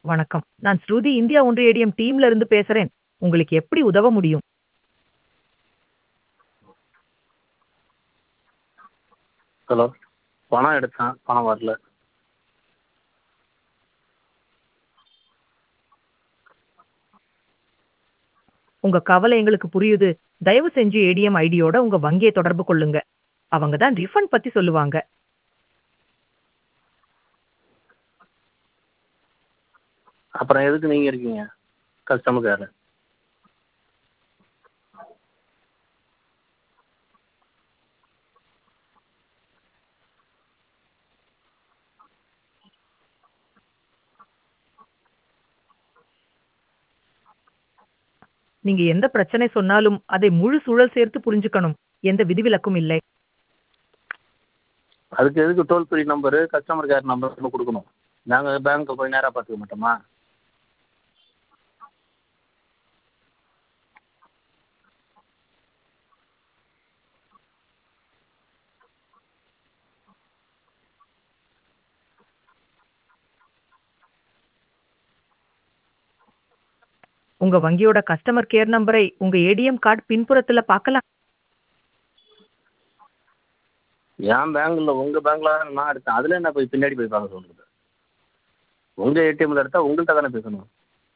வணக்கம். நான் ஸ்ருதி இந்தியா ஒன்று ஏடிஎம் டீம்ல இருந்து பேசுறேன். உங்களுக்கு எப்படி உதவ முடியும்? ஹலோ. பணம் எடுத்தேன். பணம் வரல. உங்க கவலை எங்களுக்கு புரியுது. தயவு செஞ்சு ஏடிஎம் ஐடியோட உங்க வங்கிய தொடர்பு கொள்ளுங்க. அவங்க தான் ரிஃபண்ட் பத்தி சொல்லுவாங்க. அப்புறம் எதுக்கு நீங்க இருக்கீங்க? கஸ்டமர் கேர்ல. நீங்க எந்த பிரச்சனை சொன்னாலும் அதை முழு சூழல் சேர்த்து புரிஞ்சுக்கணும். எந்த விதிவிலக்கும் இல்லை. அதுக்கு எதுக்கு toll free number, customer care நம்பர்னு குடுக்கணும். நாங்க பேங்க்க போய் நேரா பார்த்துக்க மாட்டோமா? உங்க வங்கியோட கஸ்டமர் கேர் நம்பரை உங்க ஏடிஎம் கார்டு பின்புறத்துல பார்க்கலாம். என் பேங்க்ல உங்க பேங்க்ல தான நான் எடுத்தேன். அதுல என்ன போய் பின்னாடி போய் பார்க்க சொல்றது? உங்க ஏடிஎம்ல எடுத்தா உங்கள்ட்ட தானே பேசணும்.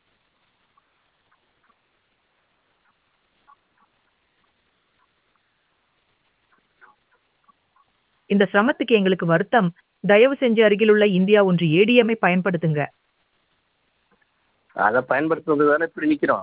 இந்த சிரமத்துக்கு எங்களுக்கு வருத்தம். தயவு செஞ்சு அருகிலுள்ள இந்தியா ஒன்று ஏடிஎம்மை பயன்படுத்துங்க. அத பயன்படுத்துறதுக்கு தானே இப்படி நிக்கிறோம்.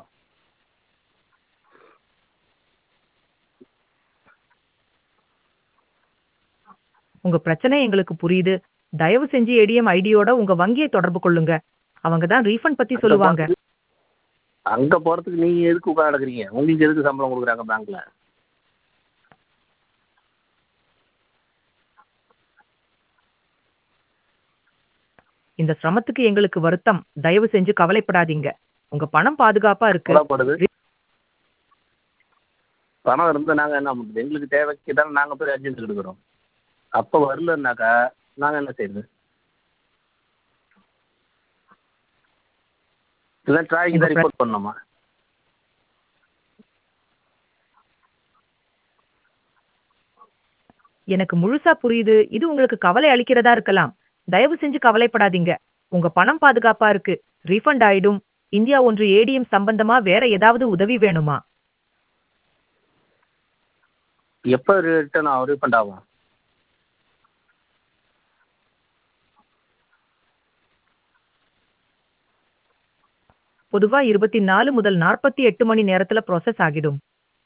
உங்க பிரச்சனை எங்களுக்கு புரியுது. தயவு செஞ்சு ஏடிஎம் ஐடியோட உங்க வங்கிய தொடர்பு கொள்ளுங்க. அவங்க தான் ரீஃபண்ட் பத்தி அங்க சொல்லுவாங்க. போறதுக்கு அங்க போறதுக்கு நீங்க எதுக்கு உட்கார்ந்து கிடக்குறீங்க? உங்களுக்கு எதுக்கு சம்பளம் குடுக்குறாங்க பேங்க்ல? இந்த சிரமத்துக்கு எங்களுக்கு வருத்தம். தயவு செஞ்சு கவலைப்படாதீங்க. உங்க பணம் பாதுகாப்பா இருக்கு. கவலைப்படுது. ரி பணம் இருந்தா நாங்க என்ன பண்றது? எங்களுக்கு தேவைக்கு தானே நாங்க போய் அர்ஜென்ட்க்கு எடுக்குறோம். அப்ப வரலன்னாக்கா நாங்க என்ன செய்றது? இல்ல ட்ராய்க்கு உங்க தான் பிர ரிப்போர்ட் பண்ணணுமா? எனக்கு முழுசா புரியுது. இது உங்களுக்கு கவலை அளிக்கிறதா இருக்கலாம். தயவு செஞ்சு கவலைப்படாதீங்க. உங்க பணம் பாதுகாப்பா இருக்கு. ரீஃபண்ட் ஆயிடும். இந்தியா ஒன்று ஏடிஎம் சம்பந்தமா வேற ஏதாவது உதவி வேணுமா? எப்ப ரிட்டர்ன் ஆகும்? ரீஃபண்ட் ஆகும்? பொதுவா 24 முதல் 48 மணி நேரத்துல ப்ராசஸ் ஆகிடும்.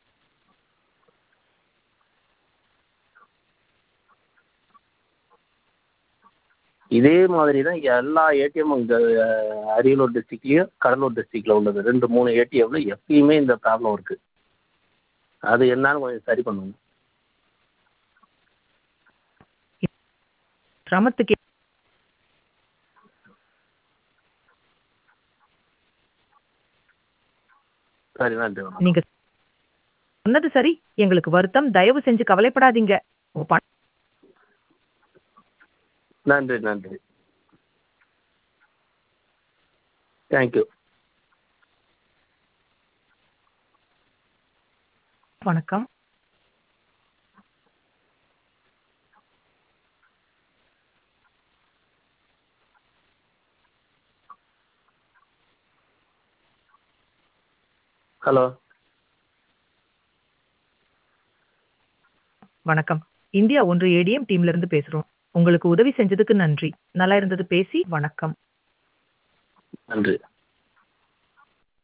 இதே மாதிரி தான் எல்லா ஏடிஎம்மும் இங்க அரியலூர் டிஸ்ட்ரிக்ட்லயும், கடலூர் டிஸ்ட்ரிக்ட்ல உள்ளது. 2, 3 ஏடிஎம்ல எப்பயுமே இந்த ப்ராப்ளம் இருக்கு. அது என்னன்னு கொஞ்சம் சரி பண்ணணும். சிரமத்துக்கு சரி நன்றி வணக்கம். நீங்க சொன்னது சரி. எங்களுக்கு வருத்தம். தயவு செஞ்சு கவலைப்படாதீங்க. உங்க பண நன்றி, நன்றி. Thank you. வணக்கம். ஹலோ. வணக்கம். இந்தியா ஒன்று ஏடிஎம் டீம்ல இருந்து பேசுறோம். உங்களுக்கு உதவி செஞ்சதுக்கு நன்றி. நல்லா இருந்தது பேசி. வணக்கம். நன்றி.